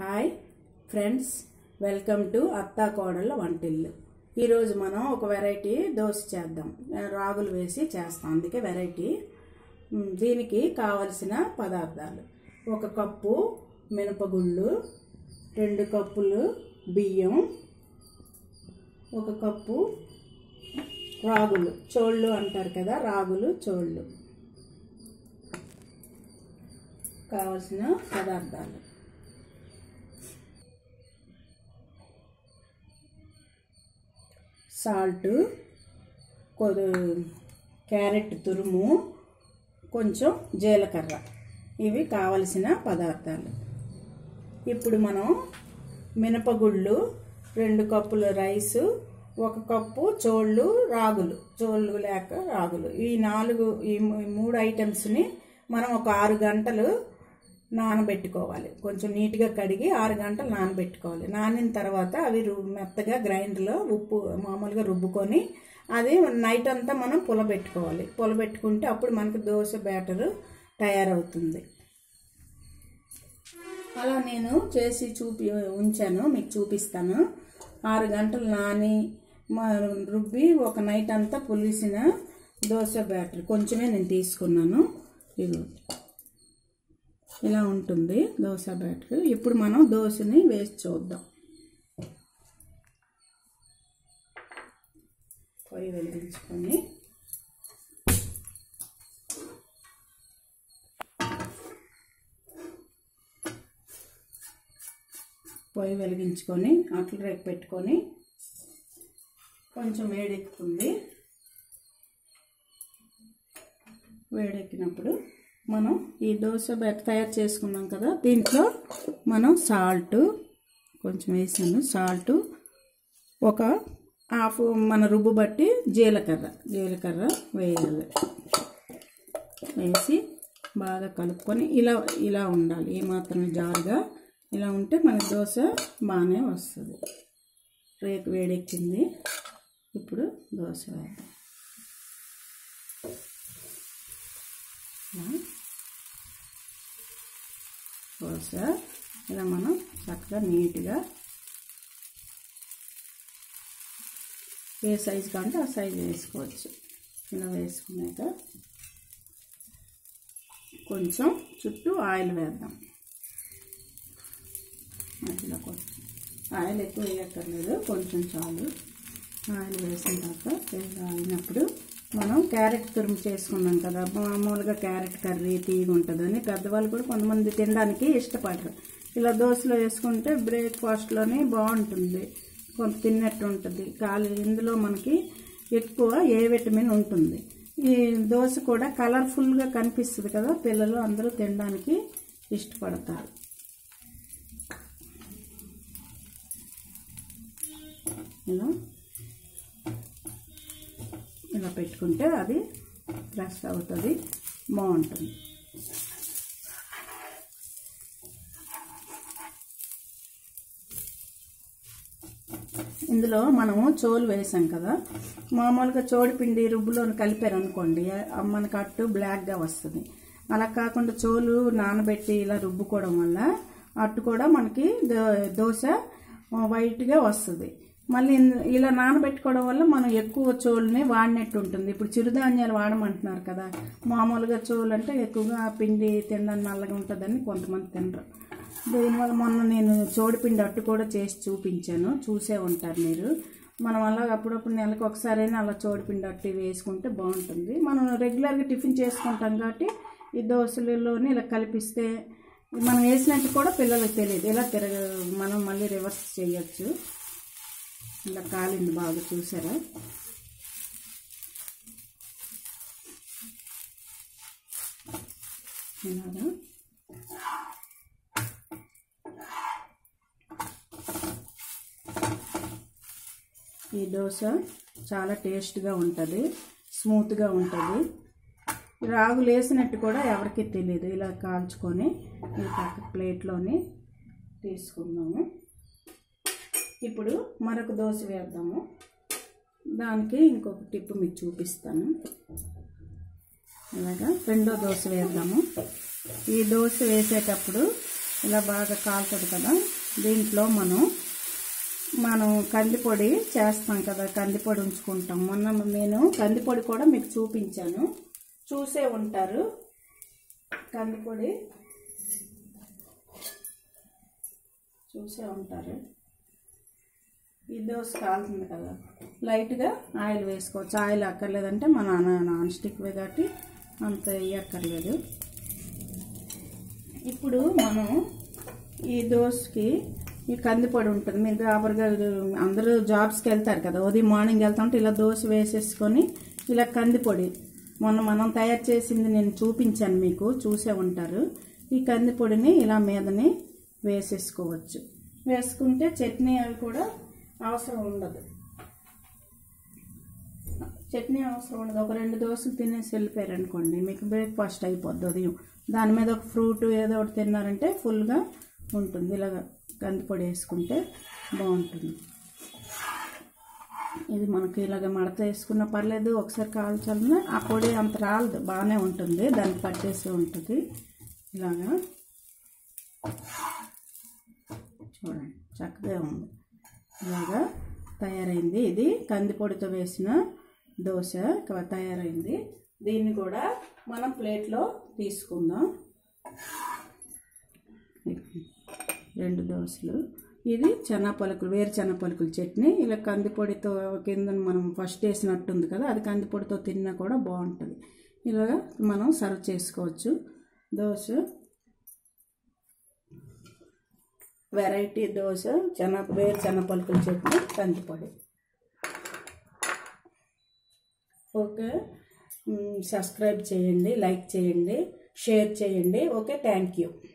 hi friends welcome to అత్తా కోడళ్ళ వంటిల్లు ఈరోజు మనం ఒక వెరైటీ దోశ చేద్దాం రాగులు వేసి చేస్తాం అందుకే వెరైటీ మ్, దీనికి కావలసిన పదార్థాలు ఒక కప్పు మినపగుళ్ళు రెండు కప్పులు బియ్యం ఒక కప్పు రాగులు చోళ్ళు అంటారు కదా రాగులు చోళ్ళు కావలసిన పదార్థాలు సాల్ట్ కొద్ది క్యారెట్ తురుము కొంచెం జీలకర్ర ఇవి కావలసిన పదార్థాలు ఇప్పుడు మనం మినపగుళ్ళు రెండు కప్పుల రైసు ఒక కప్పు చోళ్ళు రాగులు చోళ్ళు లేక రాగులు ఈ నాలుగు ఈ మూ- మూడు ఐటమ్స్ని మనం ఒక ఆరు గంటలు నానబెట్టుకోవాలి కొంచెం నీట్గా కడిగి ఆరు గంటలు నానబెట్టుకోవాలి నానిన తర్వాత అవి రు- మెత్తగా గ్రైండర్లో ఉప్పు మామూలుగా రుబ్బుకొని అది నైట్ అంతా మనం పులబెట్టుకోవాలి పులబెట్టుకుంటే అప్పుడు మనకు దోశ బ్యాటర్ తయారవుతుంది అలా నేను చేసి చూపి ఉంచాను మీకు చూపిస్తాను ఆరు గంటలు నాని మా రుబ్బి ఒక నైట్ అంతా పులిసిన దోశ బ్యాటర్ కొంచెమే నేను తీసుకున్నాను ఇది ఇలా ఉంటుంది దోశ బ్యాటర్ ఇప్పుడు మనం దోశని వేసి చూద్దాం పొయ్యి వెలిగించుకొని పొయ్యి వెలిగించుకొని అట్లు రేపు పెట్టుకొని కొంచెం వేడెక్కుతుంది వేడెక్కినప్పుడు మనం ఈ దోశ బెట్ తయారు చేసుకున్నాం కదా దీంట్లో మనం సాల్ట్ కొంచెం వేసాను సాల్ట్ ఒక హాఫ్ మన రుబ్బు బట్టి జీలకర్ర జీలకర్ర వేయాలి వేసి బాగా కలుపుకొని ఇలా ఇలా ఉండాలి ఏమాత్రం జారుగా ఇలా ఉంటే మన దోశ బాగానే వస్తుంది రేకు వేడెక్కింది ఇప్పుడు దోశ వేద్దాం ఇలా దోశ ఇలా మనం చక్కగా నీట్గా ఏ సైజు కావాలంటే ఆ సైజు వేసుకోవచ్చు ఇలా వేసుకున్నాక కొంచెం చుట్టూ ఆయిల్ వేద్దాం మధ్యలో కొంచెం ఆయిల్ ఎక్కువ వేయక్కర్లేదు కొంచెం చాలు ఆయిల్ వేసిన తర్వాత ఇలా అయినప్పుడు మనం క్యారెట్ తురుము చేసుకున్నాం కదా మామూలుగా క్యారెట్ కర్రీ తీగా ఉంటుందని పెద్దవాళ్ళు కూడా కొంతమంది తినడానికి ఇష్టపడరు ఇలా దోశలో వేసుకుంటే బ్రేక్ఫాస్ట్లోనే బాగుంటుంది కొంత తిన్నట్టు ఉంటుంది కాలి ఇందులో మనకి ఎక్కువ ఏ విటమిన్ ఉంటుంది ఈ దోశ కూడా కలర్ఫుల్గా కనిపిస్తుంది కదా పిల్లలు అందరూ తినడానికి ఇష్టపడతారు ఇలా ఇలా పెట్టుకుంటే అది ఫ్రెష్ అవుతుంది బాగుంటుంది ఇందులో మనము చోలు వేసాం కదా మామూలుగా చోడిపిండి రుబ్బులో కలిపారు అనుకోండి ఆ మనకు అట్టు బ్లాక్గా వస్తుంది అలా కాకుండా చోలు నానబెట్టి ఇలా రుబ్బుకోవడం వల్ల అట్టు కూడా మనకి దో- దోశ వైట్గా వస్తుంది మళ్ళీ ఇన్- ఇలా నానబెట్టుకోవడం వల్ల మనం ఎక్కువ చోలుని వాడినట్టు ఉంటుంది ఇప్పుడు చిరుధాన్యాలు వాడమంటున్నారు కదా మామూలుగా చోలు అంటే ఎక్కువగా పిండి తినడానికి నల్లగా ఉంటుందని కొంతమంది తినరు దీనివల్ల మొన్న నేను చోడిపిండి అట్టు కూడా చేసి చూపించాను చూసే ఉంటారు మీరు మనం అలా అప్పుడప్పుడు నెలకు ఒకసారైనా అలా చోడిపిండి అట్టు వేసుకుంటే బాగుంటుంది మనం రెగ్యులర్గా టిఫిన్ చేసుకుంటాం కాబట్టి ఈ దోశలలోనే ఇలా కలిపిస్తే మనం వేసినట్టు కూడా పిల్లలకు తెలియదు ఇలా తిరగ మనం మళ్ళీ రివర్స్ చేయొచ్చు ఇలా కాలింది బాగా చూసారా ఇలాగా ఈ దోశ చాలా టేస్ట్గా ఉంటుంది స్మూత్గా ఉంటుంది రాగులు వేసినట్టు కూడా ఎవరికి తెలియదు ఇలా కాల్చుకొని ఈ పక్క ప్లేట్లోని తీసుకుందాము ఇప్పుడు మరొక దోశ వేద్దాము దానికి ఇంకొక టిప్ మీకు చూపిస్తాను ఇలాగా రెండో దోశ వేద్దాము ఈ దోశ వేసేటప్పుడు ఇలా బాగా కాలుతుంది కదా దీంట్లో మనం మనం కందిపొడి చేస్తాం కదా కందిపొడి ఉంచుకుంటాం మొన్న నేను కందిపొడి కూడా మీకు చూపించాను చూసే ఉంటారు కందిపొడి చూసే ఉంటారు ఈ దోశ కాలుతుంది కదా లైట్గా ఆయిల్ వేసుకోవచ్చు ఆయిల్ అక్కర్లేదంటే మన నాన్ స్టిక్వే కాబట్టి అంత వేయక్కర్లేదు ఇప్పుడు మనం ఈ దోశకి ఈ కందిపొడి ఉంటుంది మీరు గాబర్గా అందరూ జాబ్స్కి వెళ్తారు కదా ఉదయం మార్నింగ్ వెళ్తుంటే ఇలా దోశ వేసేసుకొని ఇలా కందిపొడి మొన్న మనం తయారు చేసింది నేను చూపించాను మీకు చూసే ఉంటారు ఈ కందిపొడిని ఇలా మీదని వేసేసుకోవచ్చు వేసుకుంటే చట్నీ అవి కూడా అవసరం ఉండదు చట్నీ అవసరం ఉండదు ఒక రెండు దోశలు తినేసి వెళ్ళిపోయారు అనుకోండి మీకు బ్రేక్ఫాస్ట్ అయిపోద్ది ఉదయం దాని మీద ఒక ఫ్రూట్ ఏదో ఒకటి తిన్నారంటే ఫుల్గా ఉంటుంది ఇలాగ కందిపొడి వేసుకుంటే బాగుంటుంది ఇది మనకి ఇలాగ మడత వేసుకున్న పర్లేదు ఒకసారి కాల్చాలన్నా ఆ పొడి అంత రాలదు బాగానే ఉంటుంది దానికి పట్టేసి ఉంటుంది ఇలాగా చూడండి చక్కగా ఉంది ఇలాగా తయారైంది ఇది కందిపొడితో వేసిన దోశ క- తయారైంది దీన్ని కూడా మనం ప్లేట్లో తీసుకుందాం రెండు దోశలు ఇది చెనా పలుకులు వేరు చెనా పలుకుల చట్నీ ఇలా కందిపొడితో కింద మనం ఫస్ట్ వేసినట్టుంది కదా అది కందిపొడితో తిన్నా కూడా బాగుంటుంది ఇలాగా మనం సర్వ్ చేసుకోవచ్చు దోశ వెరైటీ దోశ చెన వేరు చెన పలుకుల చట్నీ కందిపొడి ఓకే మ్, సబ్స్క్రైబ్ చేయండి లైక్ చేయండి షేర్ చేయండి ఓకే థ్యాంక్ యూ